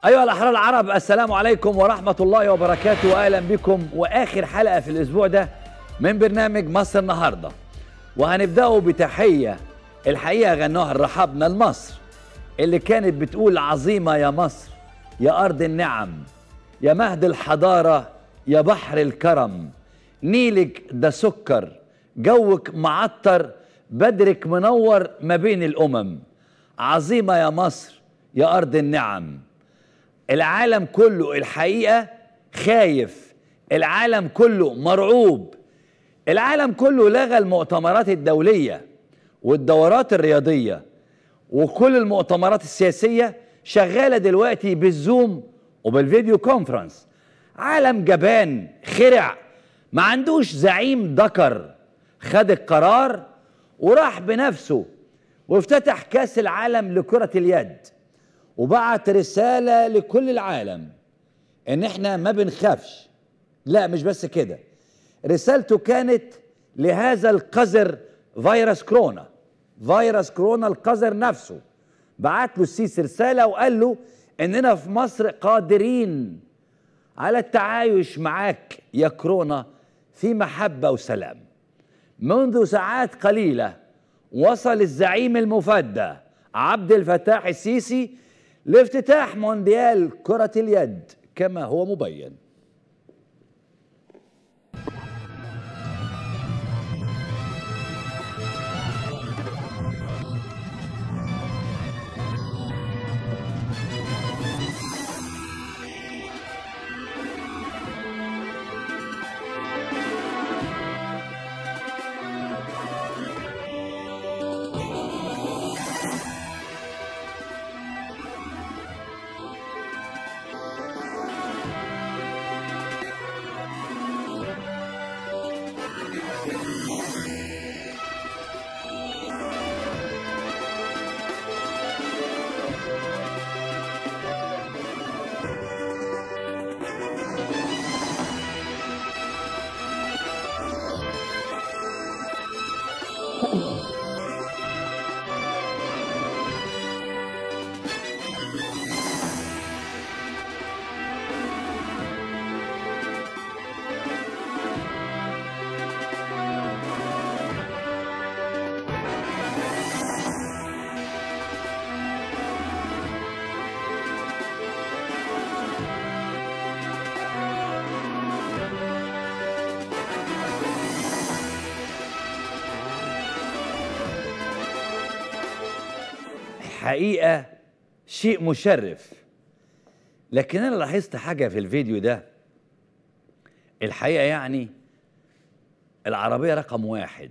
أيها الأحرار العرب السلام عليكم ورحمة الله وبركاته وأهلا بكم وآخر حلقة في الأسبوع ده من برنامج مصر النهاردة وهنبدأه بتحية الحقيقة غنوها الرحابنا لمصر اللي كانت بتقول عظيمة يا مصر يا أرض النعم يا مهد الحضارة يا بحر الكرم نيلك ده سكر جوك معطر بدرك منور ما بين الأمم عظيمة يا مصر يا أرض النعم العالم كله الحقيقة خايف العالم كله مرعوب العالم كله لغى المؤتمرات الدولية والدورات الرياضية وكل المؤتمرات السياسية شغالة دلوقتي بالزوم وبالفيديو كونفرنس عالم جبان خرع ما عندوش زعيم ذكر خد القرار وراح بنفسه وافتتح كاس العالم لكرة اليد وبعت رسالة لكل العالم ان احنا ما بنخافش لا مش بس كده رسالته كانت لهذا القذر فيروس كورونا فيروس كورونا القذر نفسه بعت له السيسي رسالة وقال له اننا في مصر قادرين على التعايش معاك يا كورونا في محبة وسلام منذ ساعات قليلة وصل الزعيم المفدى عبد الفتاح السيسي لافتتاح مونديال كرة اليد كما هو مبين حقيقة شيء مشرف لكن أنا لاحظت حاجة في الفيديو ده الحقيقة يعني العربية رقم واحد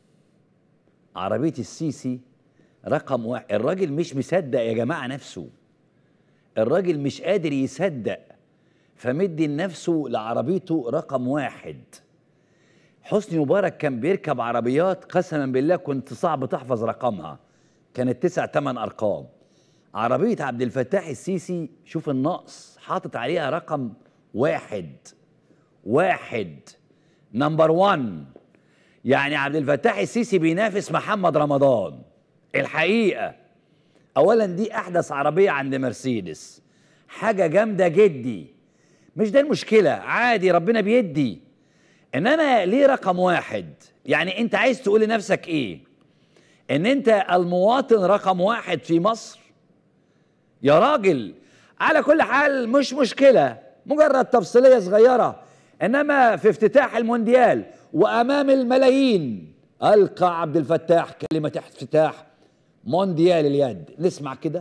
عربية السيسي رقم واحد الراجل مش مصدق يا جماعة نفسه الراجل مش قادر يصدق فمدي لنفسه لعربيته رقم واحد حسني مبارك كان بيركب عربيات قسما بالله كنت صعب تحفظ رقمها كانت تسع تمن ارقام عربيه عبد الفتاح السيسي شوف النقص حاطط عليها رقم واحد واحد نمبر 1 يعني عبد الفتاح السيسي بينافس محمد رمضان الحقيقه اولا دي احدث عربيه عند مرسيدس حاجه جامده جدي مش ده المشكله عادي ربنا بيدي انما ليه رقم واحد يعني انت عايز تقول لنفسك ايه ان انت المواطن رقم واحد في مصر يا راجل على كل حال مش مشكلة مجرد تفصيلية صغيرة انما في افتتاح المونديال وامام الملايين القى عبد الفتاح كلمة افتتاح مونديال اليد نسمع كده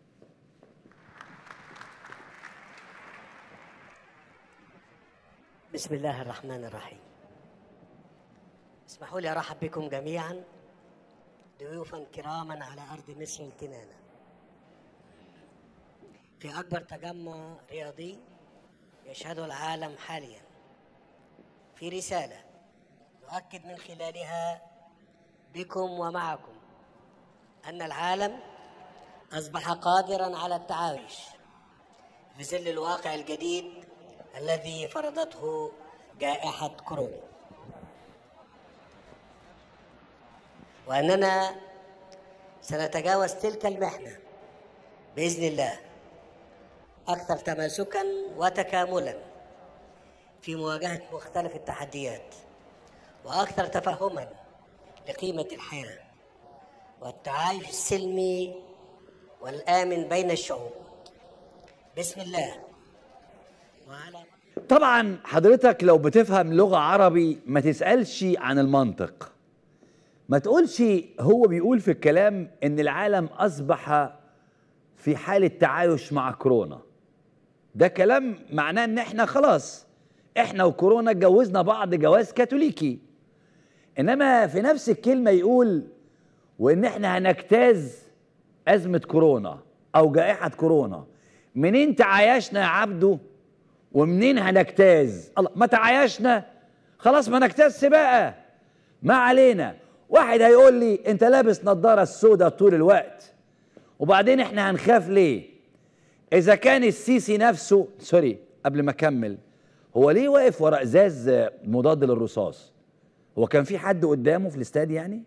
بسم الله الرحمن الرحيم اسمحوا لي ارحب بكم جميعا ضيوفا كراما على ارض مصر الكنانه في اكبر تجمع رياضي يشهده العالم حاليا في رساله نؤكد من خلالها بكم ومعكم ان العالم اصبح قادرا على التعايش في ظل الواقع الجديد الذي فرضته جائحه كورونا وأننا سنتجاوز تلك المحنة بإذن الله أكثر تماسكا وتكاملا في مواجهة مختلف التحديات وأكثر تفهما لقيمة الحياة والتعايش السلمي والآمن بين الشعوب بسم الله وعلى طبعا حضرتك لو بتفهم لغة عربي ما تسألش عن المنطق ما تقولش هو بيقول في الكلام ان العالم اصبح في حالة تعايش مع كورونا ده كلام معناه ان احنا خلاص احنا وكورونا اتجوزنا بعض جواز كاثوليكي انما في نفس الكلمة يقول وان احنا هنجتاز ازمة كورونا او جائحة كورونا منين تعايشنا يا عبده ومنين هنجتاز الله ما تعايشنا خلاص ما نجتازش بقى ما علينا واحد هيقول لي انت لابس نظارة السوداء طول الوقت وبعدين احنا هنخاف ليه اذا كان السيسي نفسه سوري قبل ما اكمل هو ليه واقف ورا ازاز مضاد للرصاص هو كان في حد قدامه في الاستاد يعني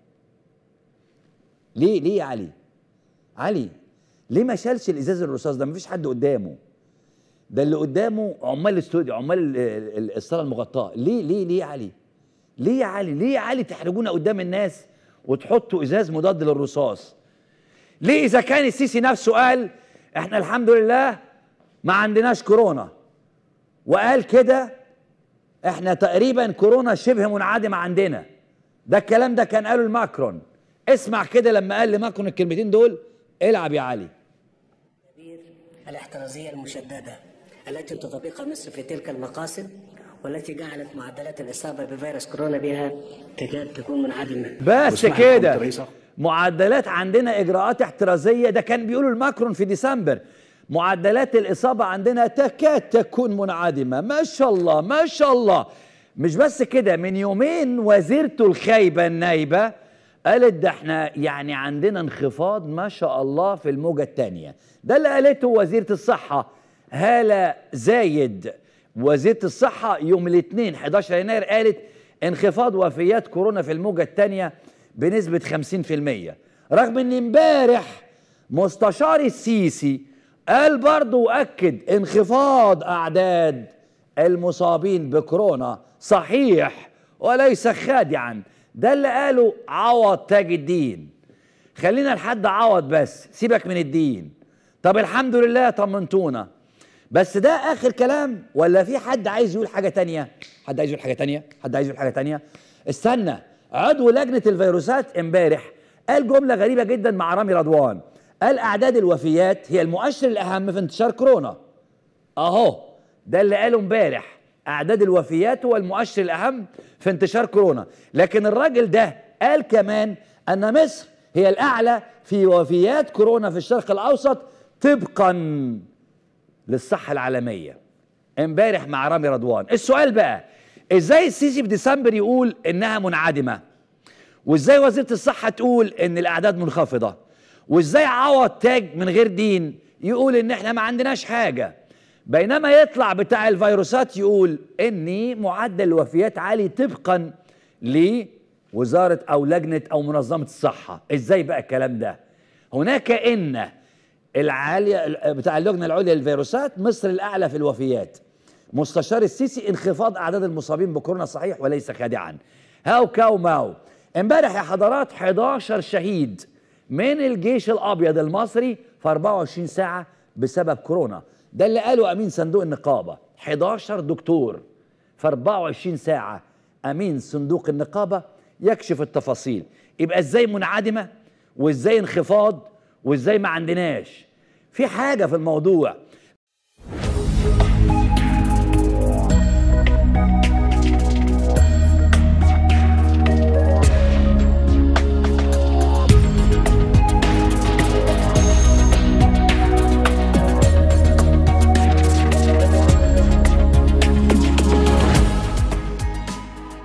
ليه ليه يا علي علي ليه ما شالش الازاز الرصاص ده مفيش حد قدامه ده اللي قدامه عمال الاستوديو عمال ال- ال- الصاله المغطاه ليه ليه ليه يا علي ليه يا علي ليه يا علي تحرجونا قدام الناس وتحطوا ازاز مضاد للرصاص ليه اذا كان السيسي نفسه قال احنا الحمد لله ما عندناش كورونا وقال كده احنا تقريبا كورونا شبه منعدمه عندنا ده الكلام ده كان قاله لماكرون اسمع كده لما قال لماكرون الكلمتين دول العب يا علي تدبير الاحترازية المشددة التي تطبقها مصر في تلك المقاصد والتي جعلت معدلات الإصابة بفيروس كورونا بها تكاد تكون منعدمة بس واسمح كده لكم تريسا. معدلات عندنا اجراءات احترازيه ده كان بيقولوا الماكرون في ديسمبر معدلات الاصابه عندنا تكاد تكون منعدمه ما شاء الله ما شاء الله مش بس كده من يومين وزيرته الخايبه النايبه قالت ده احنا يعني عندنا انخفاض ما شاء الله في الموجه الثانيه ده اللي قالته وزيره الصحه هاله زايد وزيره الصحه يوم الاثنين 11 يناير قالت انخفاض وفيات كورونا في الموجه الثانيه بنسبه 50% رغم ان امبارح مستشار السيسي قال برضه واكد انخفاض اعداد المصابين بكورونا صحيح وليس خادعا ده اللي قاله عوض تاج الدين خلينا لحد عوض بس سيبك من الدين طب الحمد لله طمنتونا بس ده اخر كلام ولا في حد عايز يقول حاجه تانية حد عايز يقول حاجه تانية حد عايز يقول حاجه تانية استنى عضو لجنه الفيروسات امبارح قال جمله غريبه جدا مع رامي رضوان قال اعداد الوفيات هي المؤشر الاهم في انتشار كورونا اهو ده اللي قاله امبارح اعداد الوفيات هو المؤشر الاهم في انتشار كورونا لكن الراجل ده قال كمان ان مصر هي الاعلى في وفيات كورونا في الشرق الاوسط طبقا للصحه العالميه امبارح مع رامي رضوان السؤال بقى ازاي السيسي في ديسمبر يقول انها منعدمه وازاي وزيره الصحه تقول ان الاعداد منخفضه وازاي عوض تاج من غير دين يقول ان احنا ما عندناش حاجه بينما يطلع بتاع الفيروسات يقول ان معدل الوفيات عالي طبقا لوزاره او لجنه او منظمه الصحه ازاي بقى الكلام ده هناك ان العاليه بتاع اللجنه العليا للفيروسات مصر الاعلى في الوفيات مستشار السيسي انخفاض اعداد المصابين بكورونا صحيح وليس خادعا هاو كاو ماو امبارح يا حضرات 11 شهيد من الجيش الابيض المصري في 24 ساعه بسبب كورونا ده اللي قاله امين صندوق النقابه 11 دكتور في 24 ساعه امين صندوق النقابه يكشف التفاصيل يبقى ازاي منعدمه وازاي انخفاض وازاي ما عندناش في حاجه في الموضوع